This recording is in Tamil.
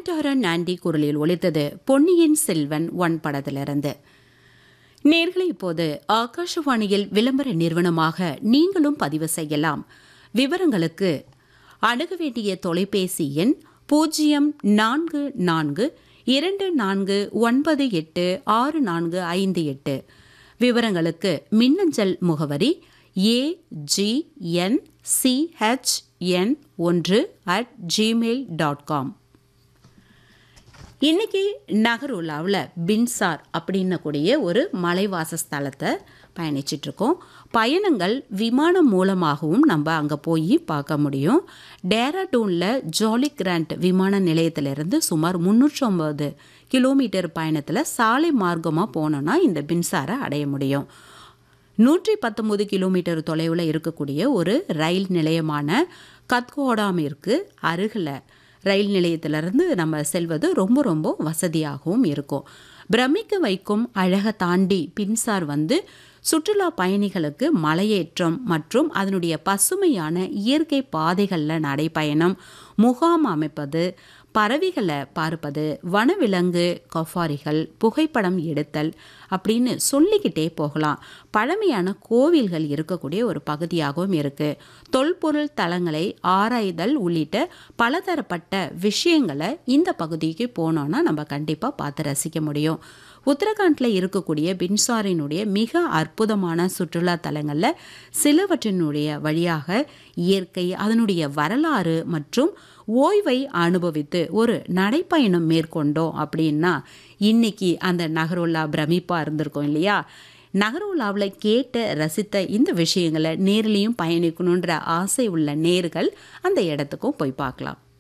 ஆண்டரன் ஆண்டி குரலில் ஒலித்தது பொன்னியின் செல்வன் ஒன் படத்திலிருந்து நேர்களை இப்போது ஆகாஷவாணியில் விளம்பர நிறுவனமாக நீங்களும் பதிவு செய்யலாம் விவரங்களுக்கு அணுக வேண்டிய தொலைபேசி எண் பூஜ்ஜியம் நான்கு நான்கு இரண்டு நான்கு ஒன்பது எட்டு ஆறு நான்கு ஐந்து எட்டு விவரங்களுக்கு மின்னஞ்சல் முகவரி ஏஜிஎன் சிஹெச்என் ஒன்று அட் ஜிமெயில் டாட் காம் இன்னைக்கு நகருலாவில் பின்சார் அப்படின்னக்கூடிய ஒரு மலைவாச ஸ்தலத்தை பயணிச்சிட்டு இருக்கோம் பயணங்கள் விமானம் மூலமாகவும் நம்ம அங்கே போய் பார்க்க முடியும் டேராடூனில் ஜாலி கிராண்ட் விமான நிலையத்திலிருந்து சுமார் முந்நூற்றொம்பது கிலோமீட்டர் பயணத்தில் சாலை மார்க்கமாக போனோன்னா இந்த பின்சாரை அடைய முடியும் நூற்றி பத்தொம்பது கிலோமீட்டர் தொலைவில் இருக்கக்கூடிய ஒரு ரயில் நிலையமான கத்கோடாமிற்கு அருகில் ரயில் நிலையத்திலிருந்து நம்ம செல்வது ரொம்ப ரொம்ப வசதியாகவும் இருக்கும் பிரமிக்க வைக்கும் அழகை தாண்டி பின்சார் வந்து சுற்றுலா பயணிகளுக்கு மலையேற்றம் மற்றும் அதனுடைய பசுமையான இயற்கை பாதைகளில் நடைப்பயணம் முகாம் அமைப்பது பறவைகளை பார்ப்பது வனவிலங்கு கஃபாரிகள் புகைப்படம் எடுத்தல் அப்படின்னு சொல்லிக்கிட்டே போகலாம் பழமையான கோவில்கள் இருக்கக்கூடிய ஒரு பகுதியாகவும் இருக்குது தொல்பொருள் தலங்களை ஆராய்தல் உள்ளிட்ட பலதரப்பட்ட விஷயங்களை இந்த பகுதிக்கு போனோன்னா நம்ம கண்டிப்பாக பார்த்து ரசிக்க முடியும் உத்தரகாண்டில் இருக்கக்கூடிய பின்சாரினுடைய மிக அற்புதமான சுற்றுலா தலங்களில் சிலவற்றினுடைய வழியாக இயற்கை அதனுடைய வரலாறு மற்றும் ஓய்வை அனுபவித்து ஒரு நடைப்பயணம் மேற்கொண்டோம் அப்படின்னா இன்னைக்கு அந்த நகரோலா பிரமிப்பாக இருந்திருக்கும் இல்லையா நகரோலாவில் கேட்ட ரசித்த இந்த விஷயங்களை நேர்லேயும் பயணிக்கணுன்ற ஆசை உள்ள நேர்கள் அந்த இடத்துக்கும் போய் பார்க்கலாம்